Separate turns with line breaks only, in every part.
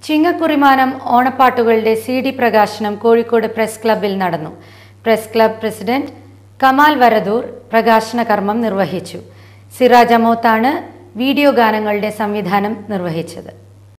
ചിങ്ങക്കുറിമാനം ഓണപ്പാട്ടുകളുടെ C D പ്രകാശനം Kozhikode press ക്ലബ്ബിൽ നടന്നു press club president Kamal Varadoor പ്രകാശന കർമ്മം നിർവഹിച്ചു സിറാജ് അമോത്താണ് വീഡിയോ ഗാനങ്ങളുടെ സംവിധാനം നിർവഹിച്ചത്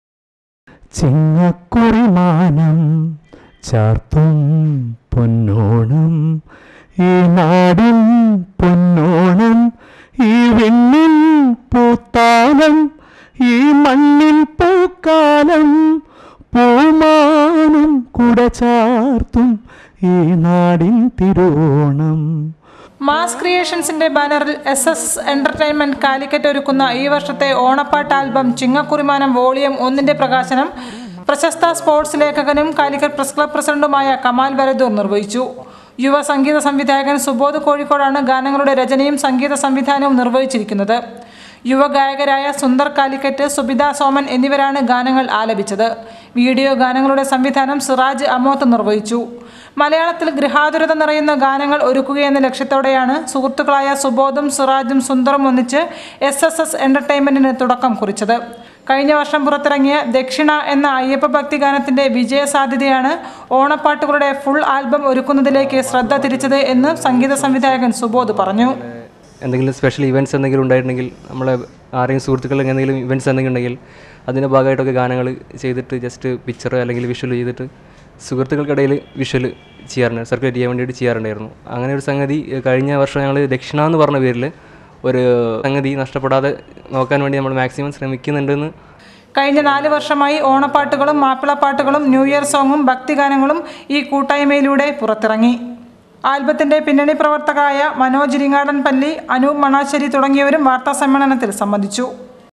ചിങ്ങക്കുറിമാനം ചാർത്തും പൊന്നോണം ഈ നാടിൻ പൊന്നോണം ഈ വിണ്ണിൻ പൂത്താലം ഈ മണ്ണിൻ പൂക്കാലം പൂമാനം കുട ചാർത്തും ഈ നാടിൻ തിരുവോണം
മാസ് ക്രിയേഷൻസിന്റെ ബാനറിൽ എസ് എസ് എന്റർടൈൻമെന്റ് കാലിക്കറ്റ് ഒരുക്കുന്ന ഈ വർഷത്തെ ഓണപ്പാട്ട് ആൽബം ചിങ്ങക്കുറിമാനം വോളിയം ഒന്നിന്റെ പ്രകാശനം പ്രശസ്ത സ്പോർട്സ് ലേഖകനും കാലിക്കറ്റ് പ്രസ് ക്ലബ് പ്രസിഡന്റുമായ കമാൽ വരദൂർ നിർവഹിച്ചു യുവ സംഗീത സംവിധായകൻ സുബോധ് കോഴിക്കോടാണ് ഗാനങ്ങളുടെ രചനയും സംഗീത സംവിധാനവും നിർവഹിച്ചിരിക്കുന്നത് യുവ ഗായകരായ സുന്ദർ കാലിക്കറ്റ് സുബിത സോമൻ എന്നിവരാണ് ഗാനങ്ങൾ ആലപിച്ചത് വീഡിയോ ഗാനങ്ങളുടെ സംവിധാനം സിറാജ് അമോത്ത് നിർവഹിച്ചു മലയാളത്തിൽ ഗൃഹാതുരത നിറയുന്ന ഗാനങ്ങൾ ഒരുക്കുകയെന്ന ലക്ഷ്യത്തോടെയാണ് സുഹൃത്തുക്കളായ സുബോധും സിറാജും സുന്ദറും ഒന്നിച്ച് എസ് എസ് എസ് എന്റർടൈൻമെന്റിന് തുടക്കം കുറിച്ചത് കഴിഞ്ഞ വർഷം പുറത്തിറങ്ങിയ ദക്ഷിണ എന്ന അയ്യപ്പ ഭക്തി ഗാനത്തിന്റെ വിജയ സാധ്യതയാണ് ഓണപ്പാട്ടുകളുടെ ഫുൾ ആൽബം ഒരുക്കുന്നതിലേക്ക് ശ്രദ്ധ തിരിച്ചത് എന്ന് സംഗീത സംവിധായകൻ സുബോധ് പറഞ്ഞു
എന്തെങ്കിലും സ്പെഷ്യൽ ഇവൻറ്റ്സ് എന്തെങ്കിലും ഉണ്ടായിട്ടുണ്ടെങ്കിൽ നമ്മളെ ആരെങ്കിലും സുഹൃത്തുക്കൾ എന്തെങ്കിലും ഇവൻറ്റ്സ് എന്തെങ്കിലും ഉണ്ടെങ്കിൽ അതിൻ്റെ ഭാഗമായിട്ടൊക്കെ ഗാനങ്ങൾ ചെയ്തിട്ട് ജസ്റ്റ് പിക്ചർ അല്ലെങ്കിൽ വിഷ്വൽ ചെയ്തിട്ട് സുഹൃത്തുക്കൾക്കിടയിൽ വിഷ്വൽ ചെയ്യാറുണ്ട് സർക്കുലേറ്റ് ചെയ്യാൻ വേണ്ടിയിട്ട് ചെയ്യാറുണ്ടായിരുന്നു അങ്ങനെ ഒരു സംഗതി ഏഹ്, കഴിഞ്ഞ വർഷം ഞങ്ങൾ ദക്ഷിണ എന്ന് പറഞ്ഞ പേരിൽ ഒരു സംഗതി നഷ്ടപ്പെടാതെ നോക്കാൻ വേണ്ടി നമ്മൾ മാക്സിമം ശ്രമിക്കുന്നുണ്ടെന്ന്
കഴിഞ്ഞ നാല് വർഷമായി ഓണപ്പാട്ടുകളും മാപ്പിളപ്പാട്ടുകളും ന്യൂ ഇയർ സോങ്ങും ഭക്തിഗാനങ്ങളും ഈ കൂട്ടായ്മയിലൂടെ പുറത്തിറങ്ങി ആൽബത്തിന്റെ പിന്നണി പ്രവർത്തകരായ മനോജ് ഇരിങ്ങാടൻ പല്ലി അനൂപ് മണാശ്ശേരി തുടങ്ങിയവരും വാർത്താ സമ്മേളനത്തിൽ സംബന്ധിച്ചു